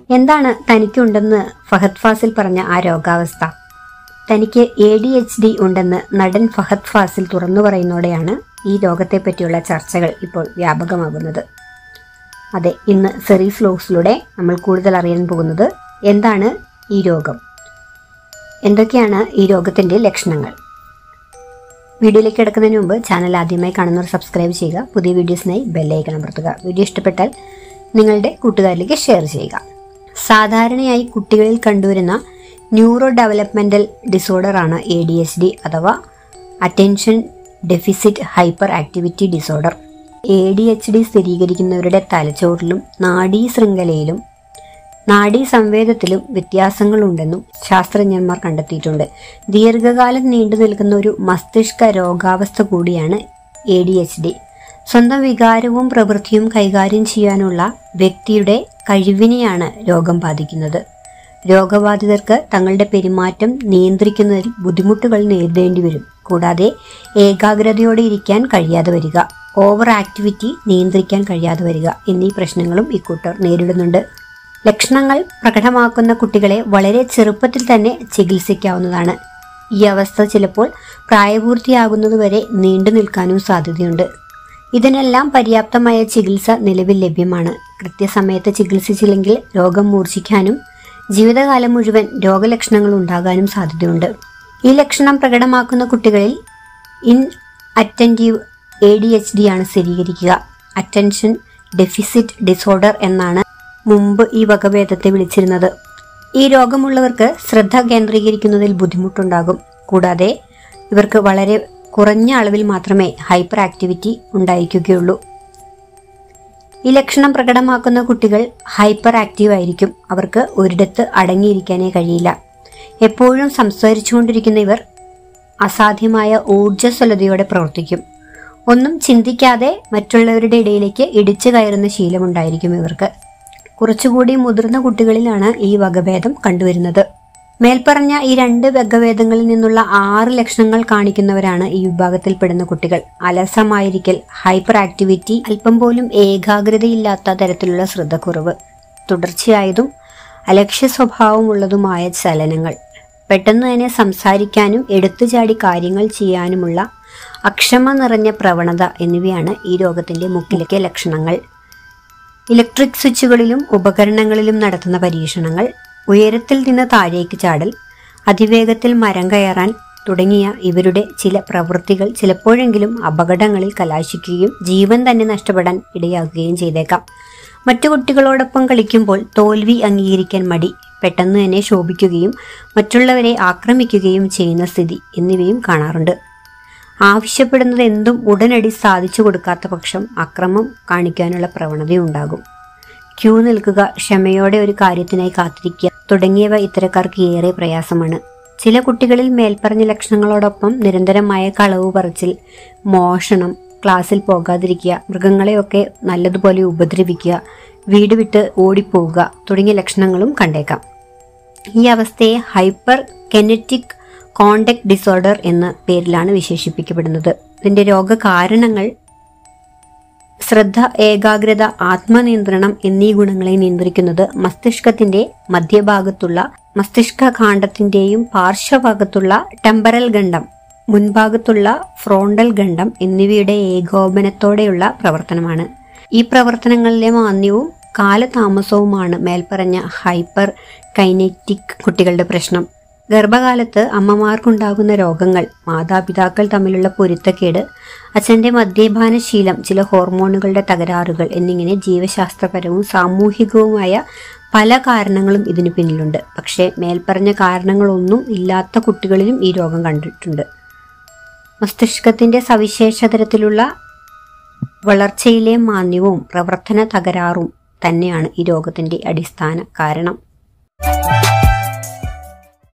എന്താണ് തനിക്കുണ്ടെന്ന് ഫഹദ് ഫാസിൽ പറഞ്ഞ ആ രോഗാവസ്ഥ തനിക്ക് എ ഡി എച്ച് ഡി ഉണ്ടെന്ന് നടൻ ഫഹദ് ഫാസിൽ തുറന്നു പറയുന്നതോടെയാണ് ഈ രോഗത്തെപ്പറ്റിയുള്ള ചർച്ചകൾ ഇപ്പോൾ വ്യാപകമാകുന്നത് അതെ ഇന്ന് സെറീസ് ലോക്സിലൂടെ നമ്മൾ കൂടുതൽ അറിയാൻ പോകുന്നത് എന്താണ് ഈ രോഗം എന്തൊക്കെയാണ് ഈ രോഗത്തിന്റെ ലക്ഷണങ്ങൾ വീഡിയോയിലേക്ക് കിടക്കുന്നതിന് മുമ്പ് ചാനൽ ആദ്യമായി കാണുന്നവർ സബ്സ്ക്രൈബ് ചെയ്യുക പുതിയ വീഡിയോസിനായി ബെല്ലൈക്കൺ അമർത്തുക വീഡിയോ ഇഷ്ടപ്പെട്ടാൽ നിങ്ങളുടെ കൂട്ടുകാരിലേക്ക് ഷെയർ ചെയ്യുക സാധാരണയായി കുട്ടികളിൽ കണ്ടുവരുന്ന ന്യൂറോ ഡെവലപ്മെന്റൽ ഡിസോർഡർ ആണ് എ ഡി എച്ച് ഡി അഥവാ attention deficit hyper activity disorder A D H D സ്ഥിരീകരിക്കുന്നവരുടെ തലച്ചോറിലും നാഡീ ശൃംഖലയിലും നാഡീ സംവേദത്തിലും വ്യത്യാസങ്ങളുണ്ടെന്നും ശാസ്ത്രജ്ഞന്മാർ കണ്ടെത്തിയിട്ടുണ്ട് ദീർഘകാലം നീണ്ടു നിൽക്കുന്ന ഒരു മസ്തിഷ്ക രോഗാവസ്ഥ കൂടിയാണ് എ ഡി എച്ച് ഡി സ്വന്തം വികാരവും പ്രവൃത്തിയും കൈകാര്യം ചെയ്യാനുള്ള വ്യക്തിയുടെ കഴിവിനെയാണ് രോഗം ബാധിക്കുന്നത് രോഗബാധിതർക്ക് തങ്ങളുടെ പെരുമാറ്റം നിയന്ത്രിക്കുന്നതിൽ ബുദ്ധിമുട്ടുകൾ നേരിടേണ്ടി വരും കൂടാതെ ഏകാഗ്രതയോടെ ഇരിക്കാൻ കഴിയാതെ വരിക ഓവർ ആക്ടിവിറ്റി നിയന്ത്രിക്കാൻ കഴിയാതെ വരിക എന്നീ പ്രശ്നങ്ങളും ഇക്കൂട്ടർ നേരിടുന്നുണ്ട് ലക്ഷണങ്ങൾ പ്രകടമാക്കുന്ന കുട്ടികളെ വളരെ ചെറുപ്പത്തിൽ തന്നെ ചികിത്സിക്കാവുന്നതാണ് ഈ അവസ്ഥ ചിലപ്പോൾ പ്രായപൂർത്തിയാകുന്നതുവരെ നീണ്ടു നിൽക്കാനും സാധ്യതയുണ്ട് ഇതിനെല്ലാം പര്യാപ്തമായ ചികിത്സ നിലവിൽ ലഭ്യമാണ് കൃത്യസമയത്ത് ചികിത്സിച്ചില്ലെങ്കിൽ രോഗം മൂർച്ഛിക്കാനും ജീവിതകാലം മുഴുവൻ രോഗലക്ഷണങ്ങൾ ഉണ്ടാകാനും സാധ്യതയുണ്ട് ഈ ലക്ഷണം പ്രകടമാക്കുന്ന കുട്ടികളിൽ in attentive A D H D ആണ് സ്ഥിരീകരിക്കുക അറ്റൻഷൻ ഡെഫിസിറ്റ് ഡിസോർഡർ എന്നാണ് മുമ്പ് ഈ വകഭേദത്തെ വിളിച്ചിരുന്നത് ഈ രോഗമുള്ളവർക്ക് ശ്രദ്ധ കേന്ദ്രീകരിക്കുന്നതിൽ ബുദ്ധിമുട്ടുണ്ടാകും കൂടാതെ ഇവർക്ക് വളരെ കുറഞ്ഞ അളവിൽ മാത്രമേ ഹൈപ്പർ ആക്ടിവിറ്റി ഉണ്ടായിരിക്കുകയുള്ളൂ ഈ ലക്ഷണം പ്രകടമാക്കുന്ന കുട്ടികൾ ഹൈപ്പർ ആക്റ്റീവ് ആയിരിക്കും അവർക്ക് ഒരിടത്ത് അടങ്ങിയിരിക്കാനേ കഴിയില്ല എപ്പോഴും സംസാരിച്ചുകൊണ്ടിരിക്കുന്ന ഇവർ അസാധ്യമായ ഊർജ്ജസ്വലതയോടെ പ്രവർത്തിക്കും ഒന്നും ചിന്തിക്കാതെ മറ്റുള്ളവരുടെ ഇടയിലേക്ക് ഇടിച്ചു കയറുന്ന ശീലമുണ്ടായിരിക്കും ഇവർക്ക് കുറച്ചുകൂടി മുതിർന്ന കുട്ടികളിലാണ് ഈ വകഭേദം കണ്ടുവരുന്നത് മേൽപ്പറഞ്ഞ ഈ രണ്ട് വകഭേദങ്ങളിൽ നിന്നുള്ള ആറ് ലക്ഷണങ്ങൾ കാണിക്കുന്നവരാണ് ഈ വിഭാഗത്തിൽപ്പെടുന്ന കുട്ടികൾ അലസമായിരിക്കൽ ഹൈപ്പർ ആക്ടിവിറ്റി അല്പം പോലും ഏകാഗ്രതയില്ലാത്ത തരത്തിലുള്ള ശ്രദ്ധക്കുറവ് തുടർച്ചയായതും അലക്ഷ്യ സ്വഭാവമുള്ളതുമായ ചലനങ്ങൾ പെട്ടെന്ന് തന്നെ സംസാരിക്കാനും എടുത്തുചാടി കാര്യങ്ങൾ ചെയ്യാനുമുള്ള അക്ഷമ നിറഞ്ഞ പ്രവണത എന്നിവയാണ് ഈ രോഗത്തിന്റെ മുക്കിലൊക്കെ ലക്ഷണങ്ങൾ ഇലക്ട്രിക് സ്വിച്ചുകളിലും ഉപകരണങ്ങളിലും നടത്തുന്ന പരീക്ഷണങ്ങൾ ഉയരത്തിൽ നിന്ന് താഴേക്ക് ചാടൽ അതിവേഗത്തിൽ മരം കയറാൻ തുടങ്ങിയ ഇവരുടെ ചില പ്രവൃത്തികൾ ചിലപ്പോഴെങ്കിലും അപകടങ്ങളിൽ കലാശിക്കുകയും ജീവൻ തന്നെ നഷ്ടപ്പെടാൻ ഇടയാക്കുകയും ചെയ്തേക്കാം മറ്റു കുട്ടികളോടൊപ്പം കളിക്കുമ്പോൾ തോൽവി അംഗീകരിക്കാൻ മടി പെട്ടെന്ന് തന്നെ ശോഭിക്കുകയും മറ്റുള്ളവരെ ആക്രമിക്കുകയും ചെയ്യുന്ന സ്ഥിതി എന്നിവയും കാണാറുണ്ട് ആവശ്യപ്പെടുന്നത് എന്തും ഉടനടി സാധിച്ചു കൊടുക്കാത്ത പക്ഷം അക്രമം കാണിക്കാനുള്ള പ്രവണതയുണ്ടാകും ക്യൂ നിൽക്കുക ക്ഷമയോടെ ഒരു കാര്യത്തിനായി കാത്തിരിക്കുക തുടങ്ങിയവ ഇത്തരക്കാർക്ക് ഏറെ പ്രയാസമാണ് ചില കുട്ടികളിൽ മേൽപ്പറഞ്ഞ ലക്ഷണങ്ങളോടൊപ്പം നിരന്തരമായ കളവ് പറച്ചിൽ മോഷണം ക്ലാസ്സിൽ പോകാതിരിക്കുക മൃഗങ്ങളെയൊക്കെ നല്ലതുപോലെ ഉപദ്രവിക്കുക വീട് വിട്ട് ഓടിപ്പോവുക തുടങ്ങിയ ലക്ഷണങ്ങളും കണ്ടേക്കാം ഈ അവസ്ഥയെ ഹൈപ്പർ കെനറ്റിക് കോണ്ടക്ട് ഡിസോർഡർ എന്ന പേരിലാണ് വിശേഷിപ്പിക്കപ്പെടുന്നത് ഇതിന്റെ രോഗകാരണങ്ങൾ ശ്രദ്ധ ഏകാഗ്രത ആത്മനിയന്ത്രണം എന്നീ ഗുണങ്ങളെ നിയന്ത്രിക്കുന്നത് മസ്തിഷ്കത്തിന്റെ മധ്യഭാഗത്തുള്ള മസ്തിഷ്ക കാണ്ഡത്തിന്റെയും പാർശ്വഭാഗത്തുള്ള ടെമ്പറൽ ഗണ്ഡം മുൻഭാഗത്തുള്ള ഫ്രോണ്ടൽ ഗണ്ഡം എന്നിവയുടെ ഏകോപനത്തോടെയുള്ള പ്രവർത്തനമാണ് ഈ പ്രവർത്തനങ്ങളിലെ മാന്യവും കാലതാമസവുമാണ് മേൽപ്പറഞ്ഞ ഹൈപ്പർ കൈനറ്റിക് കുട്ടികളുടെ പ്രശ്നം ഗർഭകാലത്ത് അമ്മമാർക്കുണ്ടാകുന്ന രോഗങ്ങൾ മാതാപിതാക്കൾ തമ്മിലുള്ള പൊരുത്തക്കേട് അച്ഛന്റെ മദ്യപാനശീലം ചില ഹോർമോണുകളുടെ തകരാറുകൾ എന്നിങ്ങനെ ജീവശാസ്ത്രപരവും സാമൂഹികവുമായ പല കാരണങ്ങളും ഇതിനു പിന്നിലുണ്ട് പക്ഷേ മേൽപ്പറഞ്ഞ കാരണങ്ങളൊന്നും ഇല്ലാത്ത കുട്ടികളിലും ഈ രോഗം കണ്ടിട്ടുണ്ട് മസ്തിഷ്കത്തിന്റെ സവിശേഷ തരത്തിലുള്ള വളർച്ചയിലെ മാന്യവും പ്രവർത്തന തകരാറും തന്നെയാണ് ഈ രോഗത്തിന്റെ അടിസ്ഥാന കാരണം